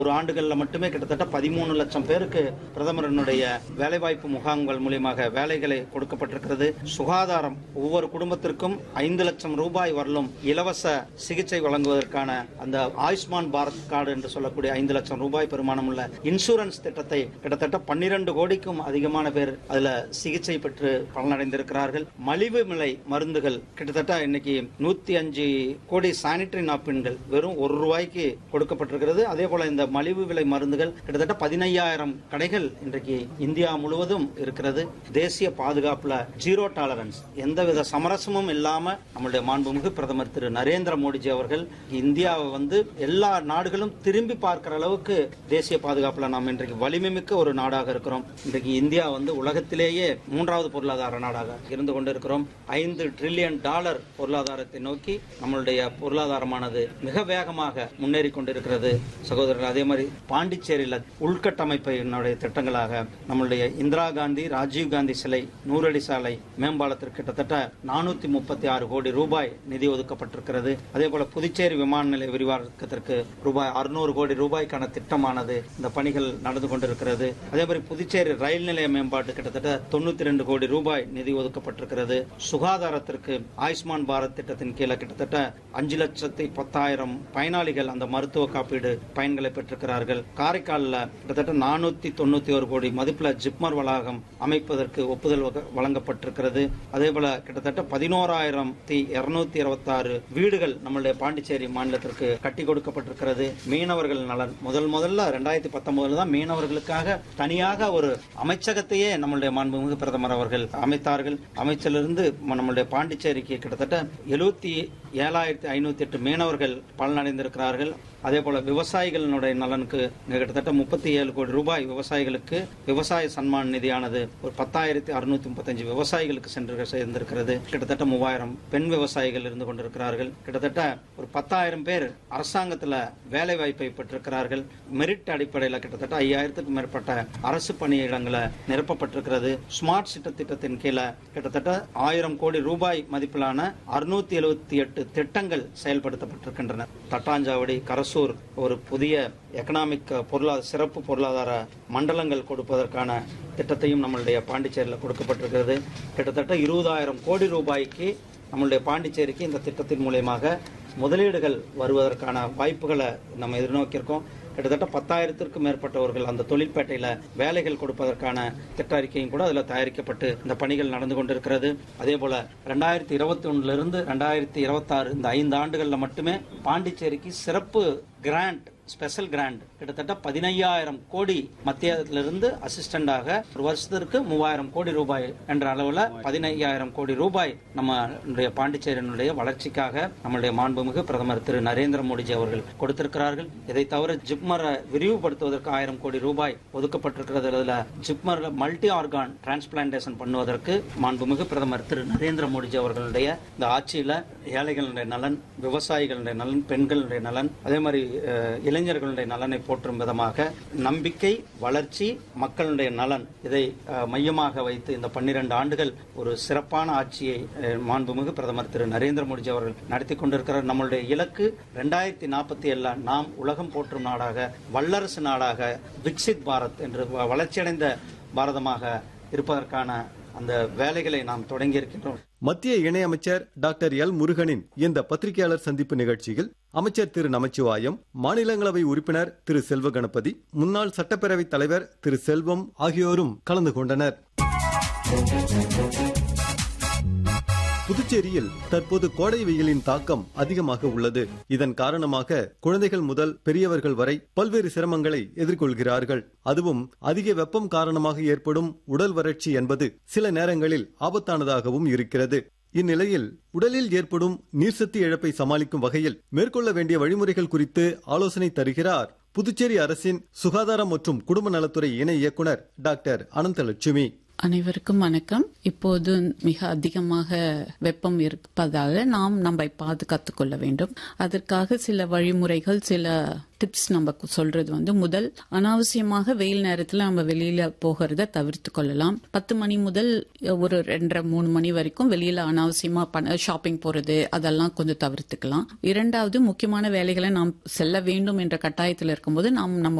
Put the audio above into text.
ஒரு ஆண்டுகள்ல மட்டுமே கிட்டத்தட்ட பதிமூணு லட்சம் பேருக்கு பிரதமரனுடைய வேலைவாய்ப்பு முகாம்கள் மூலியமாக வேலைகளை கொடுக்கப்பட்டிருக்கிறது சுகாதாரம் ஒவ்வொரு குடும்பத்திற்கும் ஐந்து லட்சம் ரூபாய் வரலும் இலவச சிகிச்சை வழங்குவதற்கான அந்த ஆயுஷ்மான் பாரத் கார்டு என்று சொல்லக்கூடிய ஐந்து லட்சம் ரூபாய் பெருமானம் உள்ள இன்சூரன்ஸ் திட்டத்தை கிட்டத்தட்ட பன்னிரண்டு கோடிக்கும் அதிகமான பேர் அதுல சிகிச்சை பெற்று பலனடைந்திருக்கிறார்கள் மலிவு விலை மருந்துகள் கிட்டத்தட்ட இன்னைக்கு நூத்தி அஞ்சு கோடி சானிட்டரி நாப்கின்கள் வெறும் ஒரு ரூபாய்க்கு கொடுக்கப்பட்டிருக்கிறது அதே போல இந்த மலிவு விலை மருந்துகள் கிட்டத்தட்ட பதினையாயிரம் கடைகள் இன்றைக்கு இந்தியா முழுவதும் இருக்கிறது தேசிய பாதுகாப்புல ஜீரோ டாலரன்ஸ் எந்தவித சமரசமும் இல்லாம நம்மளுடைய மாண்புமிகு பிரதமர் திரு நரேந்திர மோடிஜி அவர்கள் இந்தியாவை வந்து எல்லா நாடுகளும் திரும்பி பார்க்கிற அளவுக்கு தேசிய பாதுகாப்புல நாம் இன்றைக்கு வலிமை மிக்க ஒரு நாடாக இருக்கிறோம் இன்றைக்கு இந்தியா வந்து உலகத்திலேயே மூன்றாவது பொருளாதார நாடாக இருந்து கொண்டிருக்கிறோம் ஐந்து ட்ரில்லியன் டாலர் பொருளாதாரத்தை நோக்கி நம்மளுடைய பொருளாதாரமானது மிக வேகமாக முன்னேறி கொண்டிருக்கிறது சகோதரர்கள் அதே மாதிரி பாண்டிச்சேரியில உள்கட்டமைப்பினுடைய திட்டங்களாக நம்மளுடைய இந்திரா காந்தி ராஜீவ் காந்தி சிலை நூறடி சாலை மேம்பாலத்திற்கு கிட்டத்தட்ட நானூத்தி முப்பத்தி ஆறு கோடி ரூபாய் நிதி ஒதுக்கப்பட்டிருக்கிறது அதே போல புதுச்சேரி விமான நிலைய விரிவாக்கத்திற்கு ரூபாய் அறுநூறு கோடி ரூபாய்க்கான திட்டமானது இந்த பணிகள் நடந்து கொண்டிருக்கிறது அதே மாதிரி புதுச்சேரி ரயில் நிலைய மேம்பாட்டு கிட்டத்தட்ட தொண்ணூத்தி ரெண்டு கோடி ரூபாய் நிதி ஒதுக்கப்பட்டிருக்கிறது சுகாதாரத்திற்கு ஆயுஷ்மான் பாரத் திட்டத்தின் கீழே கிட்டத்தட்ட அஞ்சு லட்சத்தி பத்தாயிரம் பயனாளிகள் அந்த மருத்துவ காப்பீடு பயன்களை பெற்றிருக்கிறார்கள் காரைக்காலில் கிட்டத்தட்ட நானூத்தி தொண்ணூத்தி ஒரு கோடி மதிப்புல ஜிப்மர் வளாகம் அமைப்பதற்கு ஒப்புதல் வக- வழங்கப்பட்டிருக்கிறது அதே போல கிட்டத்தட்ட பதினோராயிரத்தி இருநூத்தி இருபத்தாறு வீடுகள் நம்மளுடைய பாண்டிச்சேரி மாநிலத்திற்கு கட்டி கொடுக்கப்பட்டிருக்கிறது மீனவர்கள் நலன் முதல் முதல்ல ரெண்டாயிரத்தி பத்தொன்பதுல தான் மீனவர்களுக்காக தனியாக ஒரு அமைச்சகத்தையே நம்மளுடைய மாண்புமிகு பிரதமர் அவர்கள் அமைத்தார்கள் அமைச்சிலிருந்து ம- நம்மளுடைய பாண்டிச்சேரிக்கு கிட்டத்தட்ட எழுபத்தி ஏழாயிரத்தி ஐநூத்தி எட்டு மீனவர்கள் பலனடைந்திருக்கிறார்கள் அதே போல விவசாயிகளினுடைய நலனுக்கு இங்க கிட்டத்தட்ட முப்பத்தி ஏழு கோடி ரூபாய் விவசாயிகளுக்கு விவசாய சன்மான் நிதியானது ஒரு பத்தாயிரத்தி அறுநூத்தி முப்பத்தஞ்சு விவசாயிகளுக்கு சென்று சேர்ந்திருக்கிறது கிட்டத்தட்ட மூவாயிரம் பெண் விவசாயிகள் இருந்து கொண்டிருக்கிறார்கள் கிட்டத்தட்ட ஒரு பத்தாயிரம் பேர் அரசாங்கத்துல வேலை வாய்ப்பை பெற்றிருக்கிறார்கள் மெரிட் அடிப்படையில் கிட்டத்தட்ட ஐயாயிரத்துக்கும் மேற்பட்ட அரசு பணியிடங்களை நிரப்பப்பட்டிருக்கிறது ஸ்மார்ட் சிட்ட திட்டத்தின் கீழே கிட்டத்தட்ட ஆயிரம் கோடி ரூபாய் மதிப்பிலான அறுநூத்தி எழுபத்தி எட்டு திட்டங்கள் செயல்படுத்தப்பட்டிருக்கின்றன தட்டாஞ்சாவடி கரசூர் ஒரு புதிய எக்கனாமிக் பொருளாதார சிறப்பு பொருளாதார மண்டலங்கள் கொடுப்பதற்கான திட்டத்தையும் நம்மளுடைய பாண்டிச்சேரியில் கொடுக்கப்பட்டிருக்கிறது கிட்டத்தட்ட இருபதாயிரம் கோடி ரூபாய்க்கு நம்மளுடைய பாண்டிச்சேரிக்கு இந்த திட்டத்தின் மூலியமாக முதலீடுகள் வருவதற்கான வாய்ப்புகளை நம்ம எதிர்நோக்கியிருக்கோம் கிட்டத்தட்ட பத்தாயிரத்திற்கும் மேற்பட்டவர்கள் அந்த தொழிற்பேட்டையில வேலைகள் கொடுப்பதற்கான திட்ட அறிக்கையும் கூட அதில் தயாரிக்கப்பட்டு இந்த பணிகள் நடந்து கொண்டிருக்கிறது அதே போல ரெண்டாயிரத்தி இருபத்தி ஒண்ணுல இருந்து ரெண்டாயிரத்தி இருபத்தாறு இந்த ஐந்து ஆண்டுகள்ல மட்டுமே பாண்டிச்சேரிக்கு சிறப்பு கிராண்ட் ஸ்பெஷல் கிராண்ட் கிட்டத்தட்ட பதினையாயிரம் கோடி மத்தியத்திலிருந்து அசிஸ்டண்டாக ஒரு வருஷத்திற்கு மூவாயிரம் கோடி ரூபாய் என்ற அளவுல பதினையாயிரம் கோடி ரூபாய் நம்மளுடைய பாண்டிச்சேரியினுடைய வளர்ச்சிக்காக நம்மளுடைய மாண்புமிகு பிரதமர் திரு நரேந்திர மோடிஜி அவர்கள் கொடுத்திருக்கிறார்கள் இதை தவிர ஜிப்மரை விரிவுபடுத்துவதற்கு ஆயிரம் கோடி ரூபாய் ஒதுக்கப்பட்டிருக்கிறது அதுல ஜிப்மர்ல மல்டி ஆர்கான் டிரான்ஸ்பிளான்டேஷன் பண்ணுவதற்கு மாண்புமிகு பிரதமர் திரு நரேந்திர மோடிஜி அவர்களுடைய இந்த ஆட்சியில ஏழைகளுடைய நலன் விவசாயிகளுடைய நலன் பெண்களுடைய நலன் அதே மாதிரி அஹ், இளைஞர்களுடைய நலனை போற்றும் விதமாக நம்பிக்கை வளர்ச்சி மக்களுடைய நலன் இதை அஹ், மையமாக வைத்து இந்த பன்னிரண்டு ஆண்டுகள் ஒரு சிறப்பான ஆட்சியை அஹ், மாண்புமிகு பிரதமர் திரு நரேந்திர மோடிஜி அவர்கள் நடத்தி கொண்டிருக்கிறார் நம்மளுடைய இலக்கு ரெண்டாயிரத்தி நாற்பத்தி ஏழுல நாம் உலகம் போற்றும் நாடாக வல்லரசு நாடாக விக்சித் பாரத் என்று வ- வளர்ச்சியடைந்த பாரதமாக இருப்பதற்கான அந்த வேலைகளை நாம் தொடங்கி இருக்கின்றோம் மத்திய இணையமைச்சர் டாக்டர் எல் முருகனின் இந்த பத்திரிகையாளர் சந்திப்பு நிகழ்ச்சியில் அமைச்சர் திரு நமச்சிவாயம் மாநிலங்களவை உறுப்பினர் திரு செல்வ கணபதி முன்னாள் சட்டப்பேரவைத் தலைவர் திரு செல்வம் ஆகியோரும் கலந்து கொண்டனர் புதுச்சேரியில் தற்போது கோடை வெயிலின் தாக்கம் அதிகமாக உள்ளது இதன் காரணமாக குழந்தைகள் முதல் பெரியவர்கள் வரை பல்வேறு சிரமங்களை எதிர்கொள்கிறார்கள் அதுவும் அதிக வெப்பம் காரணமாக ஏற்படும் உடல் வறட்சி என்பது சில நேரங்களில் ஆபத்தானதாகவும் இருக்கிறது இந்நிலையில் உடலில் ஏற்படும் நீர்சத்து இழப்பை சமாளிக்கும் வகையில் மேற்கொள்ள வேண்டிய வழிமுறைகள் குறித்து ஆலோசனை தருகிறார் புதுச்சேரி அரசின் சுகாதாரம் மற்றும் குடும்ப நலத்துறை இணை இயக்குனர் டாக்டர் அனந்தலட்சுமி அனைவருக்கும் வணக்கம் இப்போது மிக அதிகமாக வெப்பம் இருப்பதால நாம் நம்மை பாதுகாத்துக் கொள்ள வேண்டும் அதற்காக சில வழிமுறைகள் சில டிப்ஸ் நம்ம சொல்றது வந்து முதல் அனாவசியமாக வெயில் நேரத்துல நம்ம வெளியில போகிறத தவிர்த்து கொள்ளலாம் பத்து மணி முதல் ஒரு ரெண்டரை மூணு மணி வரைக்கும் வெளியில அனாவசியமா ஷாப்பிங் போறது அதெல்லாம் கொஞ்சம் தவிர்த்துக்கலாம் இரண்டாவது முக்கியமான வேலைகளை நாம் செல்ல வேண்டும் என்ற கட்டாயத்தில் இருக்கும்போது நாம் நம்ம